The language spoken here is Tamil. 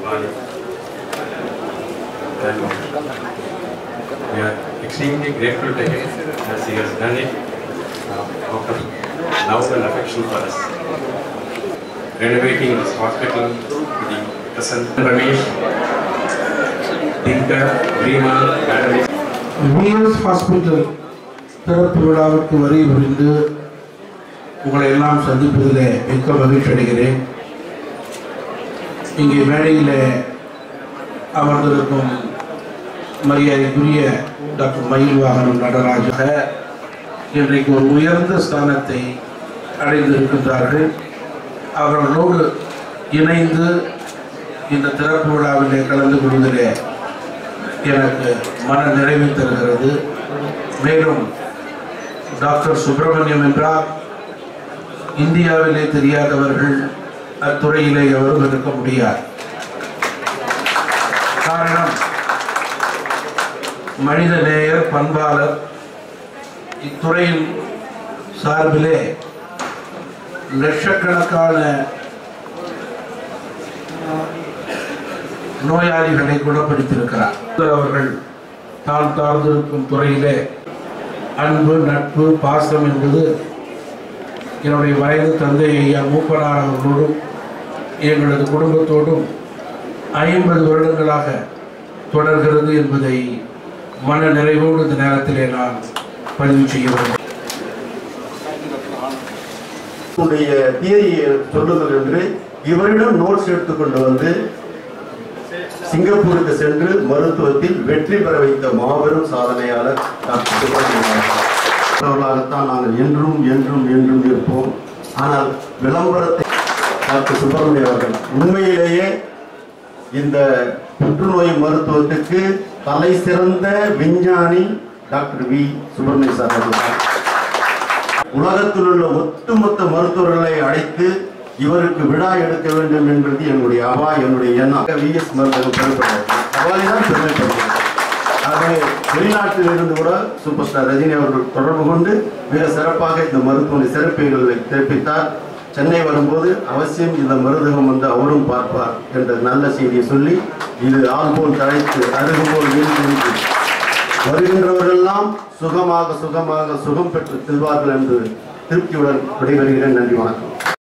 Bali. And we are extremely grateful to him as he has done it uh, out of love and affection for us. Renovating this hospital to the present Ramesh, Dinka, Rima, Natalie. VS hospital திறப்பு விழாவிற்கு வரி புரிந்து உங்களை எல்லாம் சந்திப்பதில் மிக்க மகிழ்ச்சி அடைகிறேன் இங்கே மேடையில் அமர்ந்திருக்கும் மரியாதைக்குரிய டாக்டர் மயில் வாகனம் நடராஜாக இன்றைக்கு ஒரு உயர்ந்த ஸ்தானத்தை அடைந்திருக்கின்றார்கள் அவர்களோடு இணைந்து இந்த திறப்பு விழாவிலே கலந்து கொள்வதிலே எனக்கு மன நிறைவை தருகிறது மேலும் டாக்டர் சுப்பிரமணியம் என்றால் இந்தியாவிலே தெரியாதவர்கள் அத்துறையிலே எவரும் இருக்க முடியாது காரணம் மனித நேயர் பண்பாளர் இத்துறையின் சார்பிலே லட்சக்கணக்கான நோயாளிகளை குணப்படுத்தியிருக்கிறார் அவர்கள் தான் சார்ந்திருக்கும் துறையிலே அன்பு நட்பு பாசம் என்பது என்னுடைய வயது தந்தை ஐயா மூப்பனார் அவர்களோடும் எங்களது குடும்பத்தோடும் ஐம்பது வருடங்களாக தொடர்கிறது என்பதை மன நிறைவோடு இந்த நேரத்திலே நான் பதிவு செய்ய வேண்டும் உடைய தியரியை சொல்லுங்கள் என்று இவரிடம் நோட்ஸ் எடுத்துக்கொண்டு வந்து சிங்கப்பூருக்கு சென்று மருத்துவத்தில் வெற்றி பெற வைத்த மாபெரும் சாதனையாளர் டாக்டர் சுப்பிரமணியன் அவர்களாகத்தான் நாங்கள் என்றும் என்றும் என்றும் இருப்போம் ஆனால் விளம்பரத்தை டாக்டர் சுப்பிரமணியம் அவர்கள் உண்மையிலேயே இந்த புற்றுநோய் மருத்துவத்துக்கு தலை சிறந்த விஞ்ஞானி டாக்டர் வி சுப்பிரமணிய சார் அவர்கள் உலகத்தில் உள்ள ஒட்டுமொத்த மருத்துவர்களை அழைத்து இவருக்கு விழா எடுக்க வேண்டும் என்பது என்னுடைய அவா என்னுடைய எண்ணம் விஎஸ் மருத்துவம் பெருமைப்படுகிறது அவாலை தான் பெருமைப்படுகிறது ஆகவே வெளிநாட்டில் இருந்து கூட சூப்பர் ஸ்டார் ரஜினி அவர்கள் தொடர்பு கொண்டு மிக சிறப்பாக இந்த மருத்துவமனை சிறப்புகளை தெரிவித்தார் சென்னை வரும்போது அவசியம் இந்த மருந்தகம் வந்து அவரும் பார்ப்பார் என்ற நல்ல செய்தியை சொல்லி இது ஆள்போல் தழைத்து அருகுபோல் வீழ்ந்து வருகின்றவரெல்லாம் சுகமாக சுகமாக சுகம் பெற்று செல்வார்கள் என்று திருப்தியுடன் விடைபெறுகிறேன் நன்றி வணக்கம்